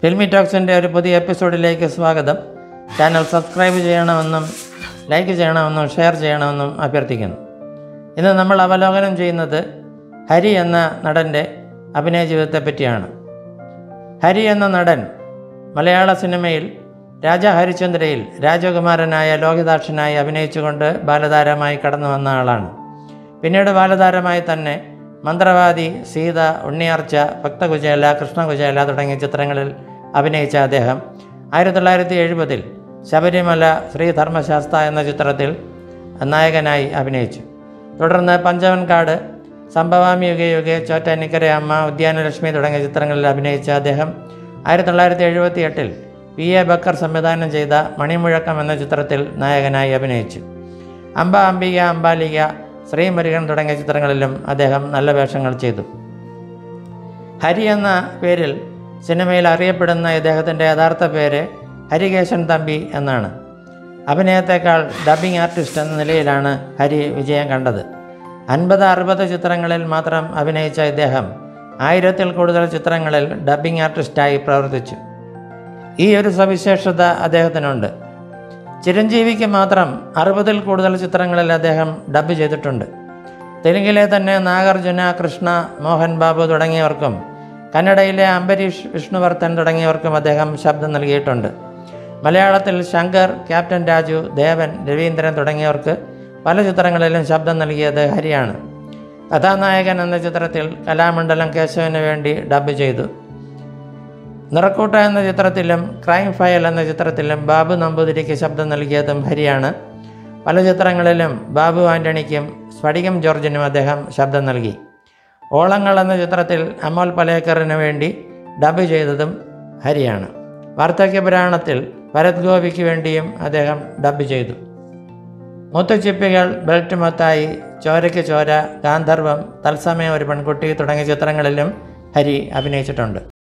filmy ടോക്സിൻ്റെ ഒരു പുതിയ എപ്പിസോഡിലേക്ക് സ്വാഗതം ചാനൽ സബ്സ്ക്രൈബ് ചെയ്യണമെന്നും ലൈക്ക് ചെയ്യണമെന്നും ഷെയർ ചെയ്യണമെന്നും അഭ്യർത്ഥിക്കുന്നു ഇന്ന് നമ്മൾ അവലോകനം ചെയ്യുന്നത് ഹരി എന്ന നടൻ്റെ അഭിനയ ജീവിതത്തെ പറ്റിയാണ് ഹരി എന്ന നടൻ മലയാള സിനിമയിൽ രാജ ഹരിചന്ദ്രയിൽ രാജകുമാരനായ ലോഹിതാക്ഷനായി അഭിനയിച്ചുകൊണ്ട് ബാലതാരമായി കടന്നു വന്ന ആളാണ് പിന്നീട് ബാലതാരമായി തന്നെ മന്ത്രവാദി സീത ഉണ്ണിയാർച്ച ഭക്തകുചേല കൃഷ്ണകുചേല തുടങ്ങിയ ചിത്രങ്ങളിൽ അഭിനയിച്ച അദ്ദേഹം ആയിരത്തി തൊള്ളായിരത്തി എഴുപതിൽ ശബരിമല ശ്രീ ധർമ്മശാസ്ത്ര എന്ന ചിത്രത്തിൽ നായകനായി അഭിനയിച്ചു തുടർന്ന് പഞ്ചവൻകാട് സംഭവാമി യുഗേ യുഗേ ചോറ്റാനിക്കര അമ്മ ഉദ്യാനലക്ഷ്മി തുടങ്ങിയ ചിത്രങ്ങളിൽ അഭിനയിച്ച അദ്ദേഹം ആയിരത്തി തൊള്ളായിരത്തി എഴുപത്തി എട്ടിൽ പി എ ബക്കർ സംവിധാനം ചെയ്ത മണിമുഴക്കം എന്ന ചിത്രത്തിൽ നായകനായി അഭിനയിച്ചു അംബ അംബിക അംബാലിക ശ്രീമുരുകൻ തുടങ്ങിയ ചിത്രങ്ങളിലും അദ്ദേഹം നല്ല വേഷങ്ങൾ ചെയ്തു ഹരി എന്ന പേരിൽ സിനിമയിൽ അറിയപ്പെടുന്ന ഇദ്ദേഹത്തിൻ്റെ യഥാർത്ഥ പേര് ഹരികേശൻ തമ്പി എന്നാണ് അഭിനയത്തെക്കാൾ ഡബ്ബിംഗ് ആർട്ടിസ്റ്റ് എന്ന നിലയിലാണ് ഹരി വിജയം കണ്ടത് അൻപത് അറുപത് ചിത്രങ്ങളിൽ മാത്രം അഭിനയിച്ച ഇദ്ദേഹം ആയിരത്തിൽ കൂടുതൽ ചിത്രങ്ങളിൽ ഡബ്ബിംഗ് ആർട്ടിസ്റ്റായി പ്രവർത്തിച്ചു ഈ ഒരു സവിശേഷത അദ്ദേഹത്തിനുണ്ട് ചിരഞ്ജീവിക്ക് മാത്രം അറുപതിൽ കൂടുതൽ ചിത്രങ്ങളിൽ അദ്ദേഹം ഡബ്ബ് ചെയ്തിട്ടുണ്ട് തെലുങ്കിലെ തന്നെ നാഗർജുന കൃഷ്ണ മോഹൻ ബാബു തുടങ്ങിയവർക്കും കന്നഡയിലെ അംബരീഷ് വിഷ്ണുവർദ്ധൻ തുടങ്ങിയവർക്കും അദ്ദേഹം ശബ്ദം നൽകിയിട്ടുണ്ട് മലയാളത്തിൽ ശങ്കർ ക്യാപ്റ്റൻ രാജു ദേവൻ രവീന്ദ്രൻ തുടങ്ങിയവർക്ക് പല ചിത്രങ്ങളിലും ശബ്ദം നൽകിയത് ഹരിയാണ് കഥാനായകൻ എന്ന ചിത്രത്തിൽ കലാമണ്ഡലം കേശവന് വേണ്ടി ഡബ്ബ് ചെയ്തു നിറക്കൂട്ട എന്ന ചിത്രത്തിലും ക്രൈം ഫയൽ എന്ന ചിത്രത്തിലും ബാബു നമ്പൂതിരിക്ക് ശബ്ദം നൽകിയതും ഹരിയാണ് പല ചിത്രങ്ങളിലും ബാബു ആൻ്റണിക്കും സ്ഫടികം ജോർജിനും അദ്ദേഹം ശബ്ദം നൽകി ഓളങ്ങൾ എന്ന ചിത്രത്തിൽ അമോൽ പലേക്കറിന് വേണ്ടി ഡബ് ചെയ്തതും ഹരിയാണ് വാർദ്ധക്യ പുരാണത്തിൽ ഭരത് ഗോപിക്ക് വേണ്ടിയും അദ്ദേഹം ഡബ് ചെയ്തു മുത്തുച്ചിപ്പികൾ ബെൽറ്റ് മൊത്തായി ചോരയ്ക്ക് ചോര ഗാന്ധർവം തത്സമയം ഒരു പെൺകുട്ടി തുടങ്ങിയ ചിത്രങ്ങളിലും ഹരി അഭിനയിച്ചിട്ടുണ്ട്